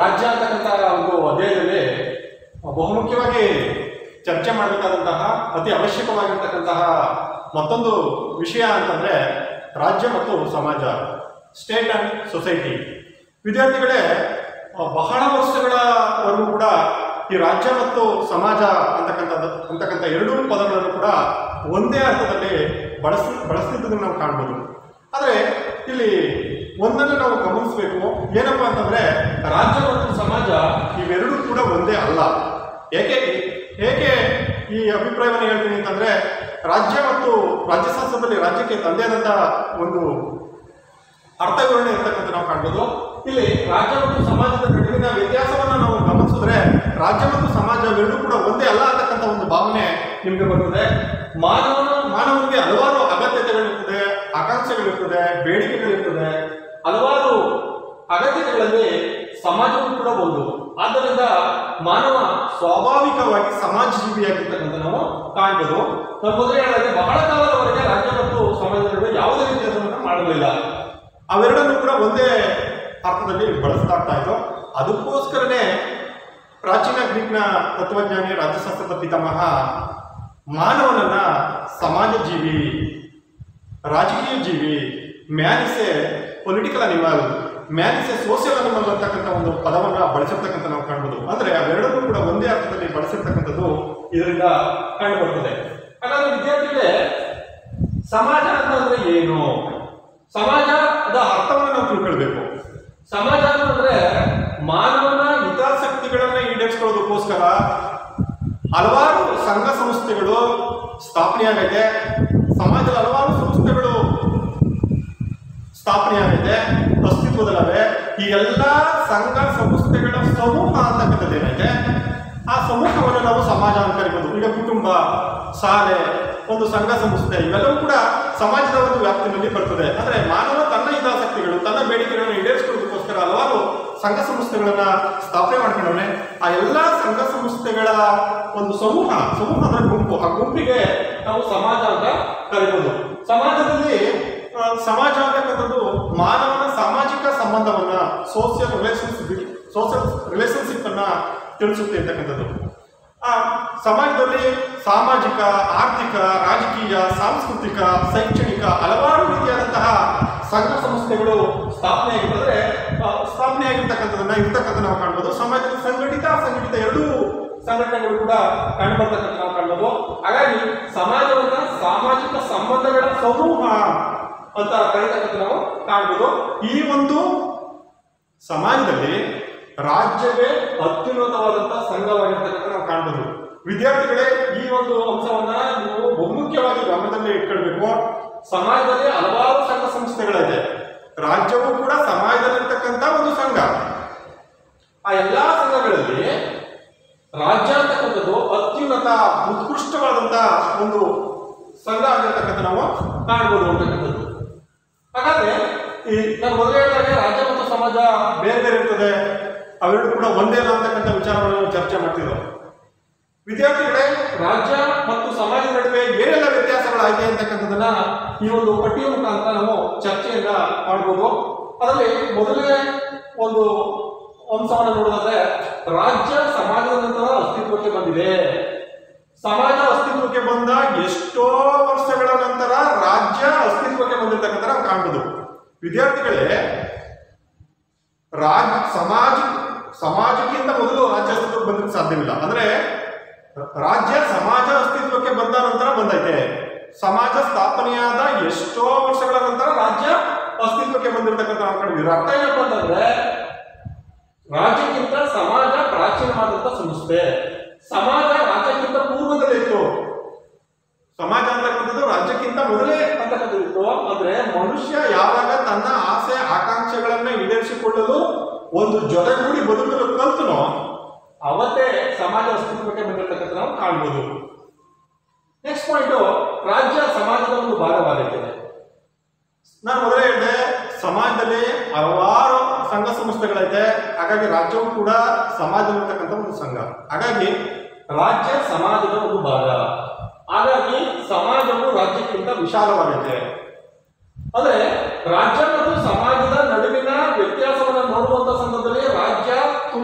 ರಾಜ್ಯ ಅಂತಕ್ಕಂತಹ ಒಂದು ಅಧ್ಯಾಯದಲ್ಲಿ ಬಹುಮುಖ್ಯವಾಗಿ ಚರ್ಚೆ ಮಾಡಬೇಕಾದಂತಹ ಅತಿ ಅವಶ್ಯಕವಾಗಿರ್ತಕ್ಕಂತಹ ಮತ್ತೊಂದು ವಿಷಯ ಅಂತಂದ್ರೆ ರಾಜ್ಯ ಮತ್ತು ಸಮಾಜ ಸ್ಟೇಟ್ ಅಂಡ್ ಸೊಸೈಟಿ ವಿದ್ಯಾರ್ಥಿಗಳೇ ಆ, ಬಹಳ ವರ್ಷಗಳವರೆಗೂ ಕೂಡ ಈ ರಾಜ್ಯ ಮತ್ತು ಸಮಾಜ ಅಂತಕ್ಕಂಥದ್ದು ಅಂತಕ್ಕಂಥ ಎರಡೂ ಪದಗಳನ್ನು ಕೂಡ ಒಂದೇ ಅರ್ಥದಲ್ಲಿ ಬಳಸ ಬಳಸ್ತಿದ್ದದನ್ನು ನಾವು ಕಾಣ್ಬೋದು ಆದರೆ ಇಲ್ಲಿ ಒಂದನ್ನು ನಾವು ಗಮನಿಸಬೇಕು ಏನಪ್ಪಾ ಅಂತಂದ್ರೆ ರಾಜ್ಯ ಮತ್ತು ಸಮಾಜ ಇವೆರಡೂ ಕೂಡ ಒಂದೇ ಅಲ್ಲ ಏಕೆ ಏಕೆ ಈ ಅಭಿಪ್ರಾಯವನ್ನು ಹೇಳ್ತೀನಿ ಅಂತಂದ್ರೆ ರಾಜ್ಯ ಮತ್ತು ರಾಜ್ಯಶಾಸ್ತ್ರದಲ್ಲಿ ರಾಜ್ಯಕ್ಕೆ ತಂದೆಯಾದಂಥ ಒಂದು ಅರ್ಥ ವಿವರಣೆ ಇರ್ತಕ್ಕಂಥ ನಾವು ಕಾಣ್ಬೋದು ಇಲ್ಲಿ ರಾಜ್ಯ ಮತ್ತು ಸಮಾಜದ ನಡುವಿನ ವ್ಯತ್ಯಾಸವನ್ನ ನಾವು ಗಮನಿಸಿದ್ರೆ ರಾಜ್ಯ ಮತ್ತು ಸಮಾಜ ಎರಡೂ ಕೂಡ ಒಂದೇ ಅಲ್ಲ ಅಂತಕ್ಕಂಥ ಒಂದು ಭಾವನೆ ನಿಮಗೆ ಬರ್ತದೆ ಮಾನವನ ಮಾನವನಿಗೆ ಹಲವಾರು ಅಗತ್ಯತೆಗಳಿರ್ತದೆ ಆಕಾಂಕ್ಷೆಗಳಿರ್ತದೆ ಬೇಡಿಕೆಗಳಿರ್ತದೆ ಹಲವಾರು ಅಗತ್ಯತೆಗಳಲ್ಲಿ ಸಮಾಜವೂ ಕೂಡ ಒಂದು ಆದ್ದರಿಂದ ಮಾನವ ಸ್ವಾಭಾವಿಕವಾಗಿ ಸಮಾಜ ಜೀವಿಯಾಗಿರ್ತಕ್ಕಂಥ ನಾವು ಕಾಣ್ಬೋದು ನಾವು ಮೊದಲೇ ಹೇಳಿದ್ರೆ ಬಹಳ ಕಾಲದವರೆಗೆ ರಾಜ್ಯ ಮತ್ತು ಸಮಾಜದ ನಡುವೆ ಯಾವುದೇ ವ್ಯತ್ಯಾಸವನ್ನು ಮಾಡಲಿಲ್ಲ ಅವೆರಡನ್ನು ಕೂಡ ಒಂದೇ ಅರ್ಥದಲ್ಲಿ ಬಳಸಲಾಗ್ತಾ ಇತ್ತು ಅದಕ್ಕೋಸ್ಕರನೇ ಪ್ರಾಚೀನ ಗ್ರೀಕ್ನ ತತ್ವಜ್ಞಾನಿ ರಾಜ್ಯಶಾಸ್ತ್ರದ ಪಿತಾಮಹ ಮಾನವನನ್ನ ಸಮಾಜ ಜೀವಿ ರಾಜಕೀಯ ಜೀವಿ man is a political animal man is a social animal ಅಂತಕ್ಕಂಥ ಒಂದು ಪದವನ್ನ ಬಳಸಿರ್ತಕ್ಕಂಥ ನಾವು ಕಾಣ್ಬೋದು ಅಂದ್ರೆ ಅವೆರಡನ್ನೂ ಕೂಡ ಒಂದೇ ಅರ್ಥದಲ್ಲಿ ಬಳಸಿರ್ತಕ್ಕಂಥದ್ದು ಇದರಿಂದ ಕಂಡು ಬರ್ತದೆ ಹಾಗಾದ್ರೆ ವಿದ್ಯಾರ್ಥಿಗಳೇ ಸಮಾಜ ಅಂತಂದ್ರೆ ಏನು ಸಮಾಜದ ಅರ್ಥವನ್ನು ನಾವು ತಿಳ್ಕೊಳ್ಬೇಕು ಸಮಾಜ ಅಂತಂದ್ರೆ ಮಾನವನ ಹಿತಾಸಕ್ತಿಗಳನ್ನ ಈಡೇರಿಸ್ಕೊಳ್ಳೋದಕ್ಕೋಸ್ಕರ ಹಲವಾರು ಸಂಘ ಸಂಸ್ಥೆಗಳು ಸ್ಥಾಪನೆಯಾಗೈತೆ ಸಮಾಜದ ಹಲವಾರು ಸಂಸ್ಥೆಗಳು ಸ್ಥಾಪನೆಯಾಗೈತೆ ಅಸ್ತಿತ್ವದಲ್ಲವೆ ಈ ಎಲ್ಲ ಸಂಘ ಸಂಸ್ಥೆಗಳ ಸಮೂಹ ಅಂತಕ್ಕಂಥದ್ದು ಏನೈತೆ ಆ ಸಮೂಹವನ್ನು ನಾವು ಸಮಾಜ ಅಂತ ಕರಿಬೋದು ಈಗ ಕುಟುಂಬ ಶಾಲೆ ಒಂದು ಸಂಘ ಸಂಸ್ಥೆ ಇವೆಲ್ಲವೂ ಕೂಡ ಸಮಾಜದ ಒಂದು ವ್ಯಾಪ್ತಿನಲ್ಲಿ ಬರ್ತದೆ ಅಂದ್ರೆ ಮಾನವ ತನ್ನ ಹಿತಾಸಕ್ತಿಗಳು ತನ್ನ ಬೇಡಿಕೆಗಳನ್ನು ಈಡೇರಿಸಿಕೊಳ್ಳೋದಕ್ಕೋಸ್ಕರ ಹಲವಾರು ಸಂಘ ಸಂಸ್ಥೆಗಳನ್ನ ಸ್ಥಾಪನೆ ಮಾಡ್ಕೊಂಡವನೆ ಆ ಎಲ್ಲಾ ಸಂಘ ಸಂಸ್ಥೆಗಳ ಒಂದು ಸಮೂಹ ಸಮೂಹ ಅಂದ್ರೆ ಗುಂಪು ಆ ಗುಂಪಿಗೆ ನಾವು ಸಮಾಜ ಅಂತ ಕರಿಬೋದು ಸಮಾಜದಲ್ಲಿ ಆ, ಸಮಾಜ ಅಂತಕ್ಕಂಥದ್ದು ಮಾನವನ ಸಾಮಾಜಿಕ ಸಂಬಂಧವನ್ನ ಸೋಷಿಯಲ್ ರಿಲೇಶನ್ಶಿಪ್ ಸೋಷಿಯಲ್ ರಿಲೇಶನ್ಶಿಪ್ ಅನ್ನ ತಿಳಿಸುತ್ತೆ ಅಂತಕ್ಕಂಥದ್ದು ಆ ಸಮಾಜದಲ್ಲಿ ಸಾಮಾಜಿಕ ಆರ್ಥಿಕ ರಾಜಕೀಯ ಸಾಂಸ್ಕೃತಿಕ ಶೈಕ್ಷಣಿಕ ಹಲವಾರು ರೀತಿಯಾದಂತಹ ಸಂಘ ಸಂಸ್ಥೆಗಳು ಸ್ಥಾಪನೆಯಾಗಿರ್ತದೆ ಆ, ಸ್ಥಾಪನೆಯಾಗಿರ್ತಕ್ಕಂಥದ್ದನ್ನ ಇರ್ತಕ್ಕಂಥ ನಾವು ಕಾಣ್ಬೋದು ಸಮಾಜದಲ್ಲಿ ಸಂಘಟಿತ ಅಸಂಘಟಿತ ಎರಡೂ ಸಂಘಟನೆಗಳು ಕೂಡ ಕಂಡುಬರ್ತಕ್ಕಂಥ ನಾವು ಕಾಣ್ಬೋದು ಹಾಗಾಗಿ ಸಮಾಜವನ್ನ ಸಾಮಾಜಿಕ ಸಂಬಂಧಗಳ ಸಮೂಹ ಅಂತ ಕರೀತಕ್ಕಂಥ ನಾವು ಕಾಣ್ಬೋದು ಈ ಒಂದು ಸಮಾಜದಲ್ಲಿ ರಾಜ್ಯವೇ ಅತ್ಯುನ್ನತವಾದಂತಹ ಸಂಘವಾಗಿರ್ತಕ್ಕಂಥ ನಾವು ಕಾಣ್ಬೋದು ವಿದ್ಯಾರ್ಥಿಗಳೇ ಈ ಒಂದು ಅಂಶವನ್ನ ನೀವು ಬಹುಮುಖ್ಯವಾಗಿ ಗಮನದಲ್ಲಿ ಇಟ್ಕೊಳ್ಬೇಕು ಸಮಾಜದಲ್ಲಿ ಹಲವಾರು ಸಂಘ ಸಂಸ್ಥೆಗಳಿದೆ ರಾಜ್ಯವು ಕೂಡ ಸಮಾಜದಲ್ಲಿರ್ತಕ್ಕಂಥ ಒಂದು ಸಂಘ ಆ ಎಲ್ಲಾ ಸಂಘಗಳಲ್ಲಿ ರಾಜ್ಯ ಅಂತಕ್ಕಂಥದ್ದು ಅತ್ಯುನ್ನತ ಉತ್ಕೃಷ್ಟವಾದಂತ ಒಂದು ಸಂಘ ಆಗಿರ್ತಕ್ಕಂಥ ನಾವು ಕಾಣ್ಬೋದು ಅಂತಕ್ಕಂಥದ್ದು ಹಾಗಾದ್ರೆ ಈ ನಾನು ಮೊದಲೇ ಹೇಳಿದಾಗೆ ರಾಜ್ಯ ಮತ್ತು ಸಮಾಜ ಬೇರೆ ಬೇರೆ ಇರ್ತದೆ ಅವೆರಡು ಕೂಡ ಒಂದೇ ಅಲ್ಲ ಅಂತಕ್ಕಂಥ ವಿಚಾರವನ್ನು ನಾವು ಚರ್ಚೆ ಮಾಡ್ತಿದ್ದೋ ವಿದ್ಯಾರ್ಥಿಗಳೇ ರಾಜ್ಯ ಮತ್ತು ಸಮಾಜ ನಡುವೆ ಏನೆಲ್ಲ ವ್ಯತ್ಯಾಸಗಳಾಗಿದೆ ಅಂತಕ್ಕಂಥದ್ದನ್ನ ಈ ಒಂದು ಪಟ್ಟಿಯ ಮುಖಾಂತರ ನಾವು ಚರ್ಚೆಯನ್ನ ಮಾಡ್ಬೋದು ಅದರಲ್ಲಿ ಮೊದಲನೇ ಒಂದು ಅಂಶವನ್ನು ನೋಡೋದಾದ್ರೆ ರಾಜ್ಯ ಸಮಾಜದ ನಂತರ ಅಸ್ತಿತ್ವಕ್ಕೆ ಬಂದಿದೆ ಸಮಾಜ ಅಸ್ತಿತ್ವಕ್ಕೆ ಬಂದ ಎಷ್ಟೋ ವರ್ಷಗಳ ನಂತರ ರಾಜ್ಯ ಅಸ್ತಿತ್ವಕ್ಕೆ ಬಂದಿರ್ತಕ್ಕಂಥ ನಾವು ಕಾಣ್ಬೋದು ವಿದ್ಯಾರ್ಥಿಗಳೇ ರಾಜ್ ಸಮಾಜ ಸಮಾಜಕ್ಕಿಂತ ಮೊದಲು ರಾಜ್ಯ ಅಸ್ತಿತ್ವಕ್ಕೆ ಬಂದಕ್ಕೆ ಸಾಧ್ಯವಿಲ್ಲ ಅಂದ್ರೆ ರಾಜ್ಯ ಸಮಾಜ ಅಸ್ತಿತ್ವಕ್ಕೆ ಬಂದ ನಂತರ ಬಂದೈತೆ ಸಮಾಜ ಸ್ಥಾಪನೆಯಾದ ಎಷ್ಟೋ ವರ್ಷಗಳ ನಂತರ ರಾಜ್ಯ ಅಸ್ತಿತ್ವಕ್ಕೆ ಬಂದಿರತಕ್ಕಂಥ ನಾವು ಕಾಣ್ತೀವಿ ಇದರ ಅರ್ಥ ಏನಪ್ಪ ಅಂತಂದ್ರೆ ರಾಜ್ಯಕ್ಕಿಂತ ಸಮಾಜ ಪ್ರಾಚೀನವಾದಂತ ಸಂಸ್ಥೆ ಸಮಾಜ ರಾಜ್ಯಕ್ಕಿಂತ ಪೂರ್ವದಲ್ಲೇ ಇತ್ತು ಸಮಾಜ ಅಂತಕ್ಕಂಥದ್ದು ರಾಜ್ಯಕ್ಕಿಂತ ಮೊದಲೇ ಅಂತಕ್ಕಂಥದ್ದು ಇತ್ತು ಅಂದ್ರೆ ಮನುಷ್ಯ ಯಾವಾಗ ತನ್ನ ಆಸೆ ಆಕಾಂಕ್ಷೆಗಳನ್ನ ಈಡೇರಿಸಿಕೊಳ್ಳಲು ಒಂದು ಜೊತೆಗೂಡಿ ಬದುಕಲು ಕಲ್ತನೋ ಅವತ್ತೇ ಸಮಾಜ ಅಸ್ತಿತ್ವಕ್ಕೆ ಬಂದಿರತಕ್ಕಂಥ ನಾವು ಕಾಣ್ಬೋದು ನೆಕ್ಸ್ಟ್ ಪಾಯಿಂಟ್ ರಾಜ್ಯ ಸಮಾಜದ ಒಂದು ಭಾಗವಾಗುತ್ತದೆ ನಾನು ಮೊದಲೇ ಹೇಳಿದೆ ಸಮಾಜದಲ್ಲಿ ಹಲವಾರು ಸಂಘ ಸಂಸ್ಥೆಗಳೈತೆ ಹಾಗಾಗಿ ರಾಜ್ಯವು ಕೂಡ ಸಮಾಜದಲ್ಲಿರ್ತಕ್ಕಂಥ ಒಂದು ಸಂಘ ಹಾಗಾಗಿ ರಾಜ್ಯ ಸಮಾಜದ ಒಂದು ಭಾಗ ಹಾಗಾಗಿ ಸಮಾಜವು ರಾಜ್ಯಕ್ಕಿಂತ ವಿಶಾಲವಾಗೈತೆ ಅಂದ್ರೆ ರಾಜ್ಯ ಮತ್ತು ಸಮಾಜದ ನಡುವಿನ ವ್ಯತ್ಯಾಸವನ್ನು ನೋಡುವಂತ ಸಂದರ್ಭದಲ್ಲಿ ರಾಜ್ಯ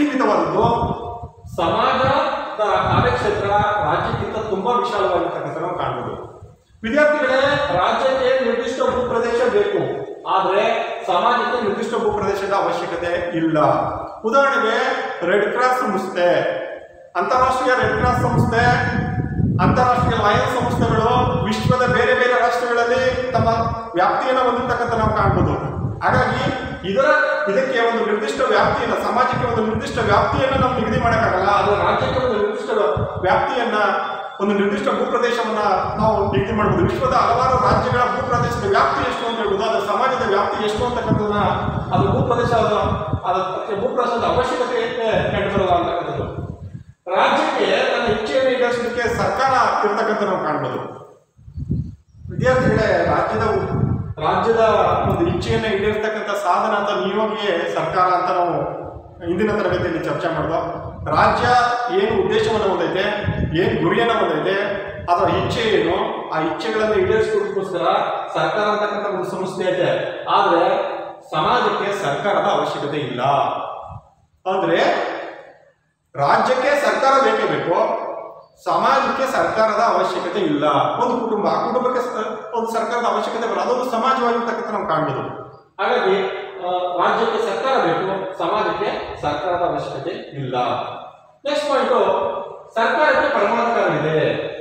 ಸೀಮಿತವಾದದ್ದು ಸಮಾಜದ ಕಾರ್ಯಕ್ಷೇತ್ರ ರಾಜ್ಯಕ್ಕಿಂತ ತುಂಬಾ ವಿಶಾಲವಾಗಿರ್ತಕ್ಕಂಥ ನಾವು ಕಾಣ್ಬೋದು ವಿದ್ಯಾರ್ಥಿಗಳೇ ರಾಜ್ಯಕ್ಕೆ ನಿರ್ದಿಷ್ಟ ಭೂಪ್ರದೇಶ ಬೇಕು ಆದ್ರೆ ಸಮಾಜಕ್ಕೆ ನಿರ್ದಿಷ್ಟ ಭೂಪ್ರದೇಶದ ಅವಶ್ಯಕತೆ ಇಲ್ಲ ಉದಾಹರಣೆಗೆ ರೆಡ್ ಕ್ರಾಸ್ ಸಂಸ್ಥೆ ಅಂತಾರಾಷ್ಟ್ರೀಯ ರೆಡ್ ಕ್ರಾಸ್ ಸಂಸ್ಥೆ ಅಂತಾರಾಷ್ಟ್ರೀಯ ಲಯನ್ಸ್ ಸಂಸ್ಥೆಗಳು ವಿಶ್ವದ ಬೇರೆ ಬೇರೆ ರಾಷ್ಟ್ರಗಳಲ್ಲಿ ತಮ್ಮ ವ್ಯಾಪ್ತಿಯನ್ನು ಹೊಂದಿರ್ತಕ್ಕಂಥ ನಾವು ಕಾಣ್ಬೋದು ಹಾಗಾಗಿ ಇದರ ಇದಕ್ಕೆ ಒಂದು ನಿರ್ದಿಷ್ಟ ವ್ಯಾಪ್ತಿಯನ್ನ ಸಮಾಜಕ್ಕೆ ಒಂದು ನಿರ್ದಿಷ್ಟ ವ್ಯಾಪ್ತಿಯನ್ನ ನಾವು ನಿಗದಿ ಮಾಡೋಕ್ಕಾಗಲ್ಲ ಅದು ರಾಜ್ಯಕ್ಕೆ ಒಂದು ನಿರ್ದಿಷ್ಟ ವ್ಯಾಪ್ತಿಯನ್ನ ಒಂದು ನಿರ್ದಿಷ್ಟ ಭೂಪ್ರದೇಶವನ್ನ ನಾವು ನಿಗದಿ ಮಾಡಬಹುದು ವಿಶ್ವದ ಹಲವಾರು ರಾಜ್ಯಗಳ ಭೂಪ್ರದೇಶದ ವ್ಯಾಪ್ತಿ ಎಷ್ಟು ಅಂತ ಹೇಳ್ಬೋದು ಅದರ ಸಮಾಜದ ವ್ಯಾಪ್ತಿ ಎಷ್ಟು ಅಂತಕ್ಕಂಥದ್ದನ್ನ ಅದು ಭೂಪ್ರದೇಶ ಅದಕ್ಕೆ ಭೂಪ್ರದೇಶದ ಅವಶ್ಯಕತೆ ಕಂಡುಬರಲ್ಲ ಅಂತಕ್ಕಂಥದ್ದು ರಾಜ್ಯಕ್ಕೆ ತನ್ನ ಇಚ್ಛೆಯನ್ನು ಈಡೇರಿಸಲಿಕ್ಕೆ ಸರ್ಕಾರ ಇರ್ತಕ್ಕಂಥ ನಾವು ಕಾಣ್ಬೋದು ವಿದ್ಯಾರ್ಥಿಗಳೇ ರಾಜ್ಯದ ರಾಜ್ಯದ ಒಂದು ಇಚ್ಛೆಯನ್ನು ಈಡೇರಿಸ್ತಕ್ಕಂಥ ಸಾಧನ ಅಂತ ನಿಯೋಗಿಯೇ ಸರ್ಕಾರ ಅಂತ ನಾವು ಇಂದಿನ ತರಗತಿಯಲ್ಲಿ ಚರ್ಚೆ ಮಾಡಿದ್ವು ರಾಜ್ಯ ಏನು ಉದ್ದೇಶವನ್ನು ಹೊಂದೈತೆ ಏನು ಗುರಿಯನ್ನು ಹೊಂದೈತೆ ಅದರ ಇಚ್ಛೆ ಏನು ಆ ಇಚ್ಛೆಗಳನ್ನು ಈಡೇರಿಸೋದಕ್ಕೋಸ್ಕರ ಸರ್ಕಾರ ಅಂತಕ್ಕಂಥ ಒಂದು ಸಂಸ್ಥೆ ಐತೆ ಆದ್ರೆ ಸಮಾಜಕ್ಕೆ ಸರ್ಕಾರದ ಅವಶ್ಯಕತೆ ಇಲ್ಲ ಅಂದ್ರೆ ರಾಜ್ಯಕ್ಕೆ ಸರ್ಕಾರ ಬೇಕೇ ಬೇಕು ಸಮಾಜಕ್ಕೆ ಸರ್ಕಾರದ ಅವಶ್ಯಕತೆ ಇಲ್ಲ ಒಂದು ಕುಟುಂಬ ಆ ಕುಟುಂಬಕ್ಕೆ ಸ- ಒಂದು ಸರ್ಕಾರದ ಅವಶ್ಯಕತೆ ಬರಲ್ಲ ಅದೊಂದು ಸಮಾಜವಾಗಿರ್ತಕ್ಕಂಥ ನಾವು ಕಾಣ್ಬೋದು ಹಾಗಾಗಿ ಆ, ರಾಜ್ಯಕ್ಕೆ ಸರ್ಕಾರ ಬೇಕು ಸಮಾಜಕ್ಕೆ ಸರ್ಕಾರದ ಅವಶ್ಯಕತೆ ಇಲ್ಲ ನೆಕ್ಸ್ಟ್ ಪಾಯಿಂಟ್ ಸರ್ಕಾರಕ್ಕೆ ಪರಮಾಧಿಕಾರವಿದೆ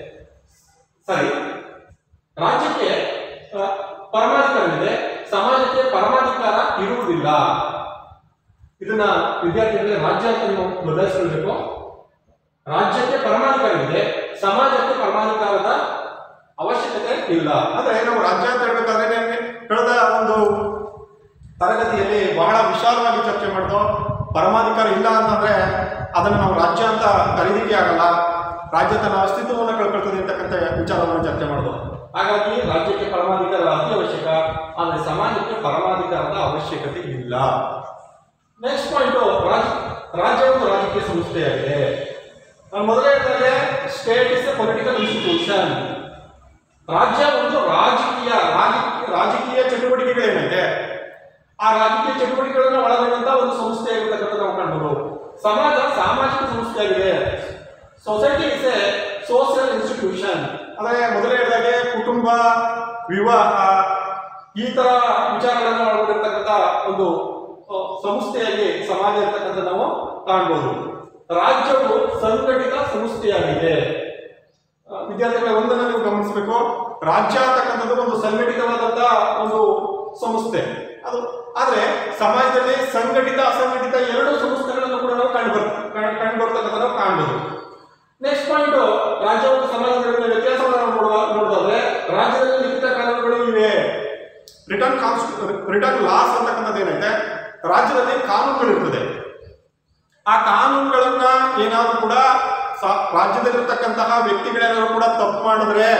ಸರಿ ರಾಜ್ಯಕ್ಕೆ ಆ, ಪರಮಾಧಿಕಾರವಿದೆ ಸಮಾಜಕ್ಕೆ ಪರಮಾಧಿಕಾರ ಇರುವುದಿಲ್ಲ ಇದನ್ನ ವಿದ್ಯಾರ್ಥಿಗಳಿಗೆ ರಾಜ್ಯ ಅಂತ ನೀವು ಬದಲಾಯಿಸ್ಕೊಳ್ಬೇಕು ರಾಜ್ಯಕ್ಕೆ ಪರಮಾಧಿಕಾರವಿದೆ ಸಮಾಜಕ್ಕೆ ಪರಮಾಧಿಕಾರದ ಅವಶ್ಯಕತೆ ಇಲ್ಲ ಅಂದ್ರೆ ನಾವು ರಾಜ್ಯ ಅಂತ ಹೇಳ್ಬೇಕಾದ್ರೆ ನಿಮ್ಗೆ ಕಳೆದ ಒಂದು ತರಗತಿಯಲ್ಲಿ ಬಹಳ ವಿಶಾಲವಾಗಿ ಚರ್ಚೆ ಮಾಡಿದ್ದು ಪರಮಾಧಿಕಾರ ಇಲ್ಲ ಅಂತಂದ್ರೆ ಅದನ್ನು ನಾವು ರಾಜ್ಯ ಅಂತ ಕರೀಲಿಕ್ಕೆ ಆಗಲ್ಲ ರಾಜ್ಯ ತನ್ನ ಅಸ್ತಿತ್ವವನ್ನು ಕಳ್ಕೊಳ್ತದೆ ಅಂತಕ್ಕಂಥ ವಿಚಾರವನ್ನು ಚರ್ಚೆ ಮಾಡಿದ್ದು ಹಾಗಾಗಿ ರಾಜ್ಯಕ್ಕೆ ಪರಮಾಧಿಕಾರ ಅತಿ ಅವಶ್ಯಕ ಆದರೆ ಸಮಾಜಕ್ಕೆ ಪರಮಾಧಿಕಾರದ ಅವಶ್ಯಕತೆ ಇಲ್ಲ ನೆಕ್ಸ್ಟ್ ಪಾಯಿಂಟ್ ರಾಜ್ ರಾಜ್ಯ ಒಂದು ರಾಜಕೀಯ ಸಂಸ್ಥೆಯಾಗಿದೆ ನಾನು ಮೊದಲೇ ಹೇಳಿದಾಗೆ state is a political institution ರಾಜ್ಯ ಒಂದು ರಾಜಕೀಯ ರಾಜಕೀಯ ರಾಜಕೀಯ ಚಟುವಟಿಕೆಗಳೇನೈತೆ ಆ ರಾಜಕೀಯ ಚಟುವಟಿಕೆಗಳನ್ನ ಒಳಗೊಂಡಂತ ಒಂದು ಸಂಸ್ಥೆ ಆಗಿರ್ತಕ್ಕಂಥ ನಾವು ಕಾಣ್ಬೋದು ಸಮಾಜ ಸಾಮಾಜಿಕ ಸಂಸ್ಥೆಯಾಗಿದೆ society is a social institution ಅಂದ್ರೆ ಮೊದಲೇ ಹೇಳಿದಾಗೆ ಕುಟುಂಬ ವಿವಾಹ ಈ ತರ ವಿಚಾರಗಳನ್ನ ಒಳಗೊಂಡಿರ್ತಕ್ಕಂಥ ಒಂದು ಆ, ಸಂಸ್ಥೆಯಾಗಿ ಸಮಾಜ ಇರ್ತಕ್ಕಂಥ ನಾವು ಕಾಣ್ಬೋದು ರಾಜ್ಯವು ಸಂಘಟಿತ ಸಂಸ್ಥೆಯಾಗಿದೆ ಆ, ವಿದ್ಯಾರ್ಥಿಗಳ ಒಂದನ್ನು ನೀವು ಗಮನಿಸಬೇಕು ರಾಜ್ಯ ಅಂತಕ್ಕಂಥದ್ದು ಒಂದು ಸಂಘಟಿತವಾದಂತ ಒಂದು ಸಂಸ್ಥೆ ಅದು ಆದ್ರೆ ಸಮಾಜದಲ್ಲಿ ಸಂಘಟಿತ ಅಸಂಘಟಿತ ಎರಡು ಸಂಸ್ಥೆಗಳನ್ನು ಕೂಡ ನಾವು ಕಂಡು ಬರ್ ಕಂಡು ಬರ್ತಕ್ಕಂಥ ನಾವು ಕಾಣ್ಬೋದು ನೆಕ್ಸ್ಟ್ ಪಾಯಿಂಟ್ ರಾಜ್ಯ ಮತ್ತು ಸಮಾಜದ ನಡುವಿನ ವ್ಯತ್ಯಾಸವನ್ನು ನಾವು ನೋಡುವ ನೋಡೋದಾದ್ರೆ ರಾಜ್ಯದಲ್ಲಿ ಲಿಖಿತ ಕಾನೂನುಗಳು ಇವೆ ರಿಟರ್ನ್ ರಿಟರ್ನ್ ಲಾಸ್ ಅಂತಕ್ಕಂಥದ್ದು ಏನೈತೆ ರಾಜ್ಯದಲ್ಲಿ ಕಾನೂನುಗಳಿರ್ತದೆ ಆ ಕಾನೂನುಗಳನ್ನ ಏನಾದ್ರು ಕೂಡ ಸ- ರಾಜ್ಯದಲ್ಲಿರ್ತಕ್ಕಂತಹ ವ್ಯಕ್ತಿಗಳೇನಾದ್ರು ಕೂಡ ತಪ್ಪು ಮಾಡಿದ್ರೆ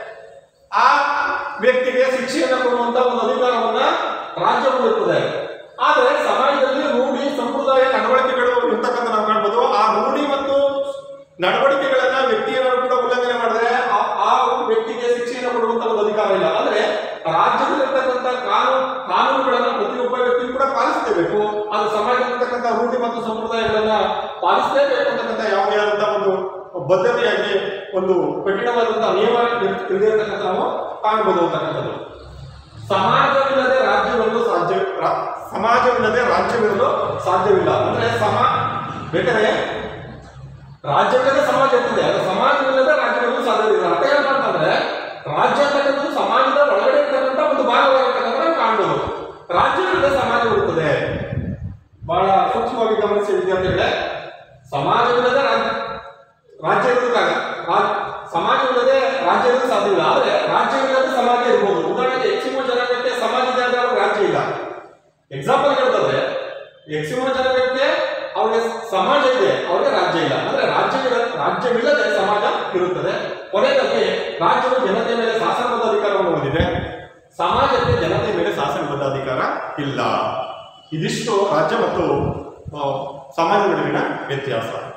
ಆ ವ್ಯಕ್ತಿಗೆ ಶಿಕ್ಷೆಯನ್ನು ಕೊಡುವಂತ ಒಂದು ಅಧಿಕಾರವನ್ನ ರಾಜ್ಯ ಹೊಂದಿರ್ತದೆ ಆದ್ರೆ ಸಮಾಜದಲ್ಲಿ ರೂಢಿ ಸಂಪ್ರದಾಯ ನಡವಳಿಕೆಗಳು ಇರ್ತಕ್ಕಂಥ ನಾವು ಕಾಣ್ಬೋದು ಆ ರೂಢಿ ಮತ್ತು ನಡವಳಿಕೆಗಳನ್ನ ವ್ಯಕ್ತಿ ಏನಾದ್ರು ಕೂಡ ಉಲ್ಲಂಘನೆ ಮಾಡಿದ್ರೆ ಆ- ಆ ವ್ಯಕ್ತಿಗೆ ಶಿಕ್ಷೆಯನ್ನು ಕೊಡುವಂತ ಒಂದು ಅಧಿಕಾರ ಇಲ್ಲ ಅಂದ್ರೆ ರಾಜ್ಯದಲ್ಲಿರ್ತಕ್ಕಂಥ ಕಾನೂನು ಕಾನೂನುಗಳನ್ನ ಪ್ರತಿಯೊಬ್ಬ ವ್ಯಕ್ತಿಯೂ ಕೂಡ ಪಾಲಿಸಲೇಬೇಕು ಅದು ಸಮಾಜದಲ್ಲಿರ್ತಕ್ಕಂಥ ರೂಢಿ ಮತ್ತು ಸಂಪ್ರದಾಯಗಳನ್ನ ಪಾಲಿಸಲೇಬೇಕು ಅಂತಕ್ಕಂಥ ಯಾವುದೇ ಆದಂತಹ ಒಂದು ಬದ್ಧತೆಯಾಗಿ ಒಂದು ಕಠಿಣವಾದಂತಹ ನಿಯಮ ತಿಳಿದಿರತಕ್ಕಂಥ ನಾವು ಕಾಣಬಹುದು ಅಂತಕ್ಕಂಥದ್ದು ಸಮಾಜವಿಲ್ಲದೆ ರಾಜ್ಯವಿರಲು ಸಾಧ್ಯ ರಾ- ಸಮಾಜವಿಲ್ಲದೆ ರಾಜ್ಯವಿರಲು ಸಾಧ್ಯವಿಲ್ಲ ಅಂದ್ರೆ ಸಮ ಬೇಕಾದ್ರೆ ರಾಜ್ಯವಿಲ್ಲದೆ ಸಮಾಜ ಇರ್ತದೆ ಅದು ಸಮಾಜವಿಲ್ಲದೆ ರಾಜ್ಯವಿರಲು ಸಾಧ್ಯವಿಲ್ಲ ಅರ್ಥ ಏನಪ್ಪ ಅಂತಂದ್ರೆ ರಾಜ್ಯ ಅಂತಕ್ಕಂಥದ್ದು ಸಮಾಜದ ಒಳಗಡೆ ಇರ್ತಕ್ಕಂಥ ಒಂದು ಭಾಗವಾಗಿರ್ತಕ್ಕಂಥ ನಾವು ಕಾಣ್ಬೋದು ರಾಜ್ಯವಿಲ್ಲದೆ ಸಮಾಜ ಇರುತ್ತದೆ ಬಹಳ ಸೂಕ್ಷ್ಮವಾಗಿ ಗಮನಿಸಿ ವಿದ್ಯಾರ್ಥಿಗಳೇ ಸಮಾಜವಿಲ್ಲದೆ ರಾಜ್ಯ ರಾಜ್ಯ ಇರೋದಕ್ಕಾಗ ರಾ- ಸಮಾಜವಿಲ್ಲದೆ ರಾಜ್ಯ ಇರೋದು ಸಾಧ್ಯವಿಲ್ಲ ಆದ್ರೆ ರಾಜ್ಯವಿಲ್ಲದೆ ಸಮಾಜ ಇರ್ಬೋದು ಉದಾಹರಣೆಗೆ ಎಕ್ಸಿಮೋ ಜನಾಂಗಕ್ಕೆ ಸಮಾಜ ಇದೆ ಅಂದ್ರೆ ಅವ್ರಿಗೆ ರಾಜ್ಯ ಇಲ್ಲ ಎಕ್ಸಾಂಪಲ್ ಹೇಳ್ತಂದ್ರೆ ಎಕ್ಸಿಮೋ ಜನಾಂಗಕ್ಕೆ ಅವ್ರಿಗೆ ಸಮಾಜ ಇದೆ ಅವ್ರಿಗೆ ರಾಜ್ಯ ಇಲ್ಲ ಅಂದ್ರೆ ರಾಜ್ಯವಿಲ್ಲ ರಾಜ್ಯವಿಲ್ಲದೆ ಸಮಾಜ ಇರುತ್ತದೆ ಕೊನೆಯಲ್ಲಿ ರಾಜ್ಯವು ಜನತೆಯ ಮೇಲೆ ಶಾಸನಬದ್ಧ ಅಧಿಕಾರವನ್ನು ಹೊಂದಿದೆ ಸಮಾಜಕ್ಕೆ ಜನತೆಯ ಮೇಲೆ ಶಾಸನಬದ್ಧ ಅಧಿಕಾರ ಇಲ್ಲ ಇದಿಷ್ಟು ರಾಜ್ಯ ಮತ್ತು ಆ, ಸಮಾಜದ ನಡುವಿನ ವ್ಯತ್ಯಾಸ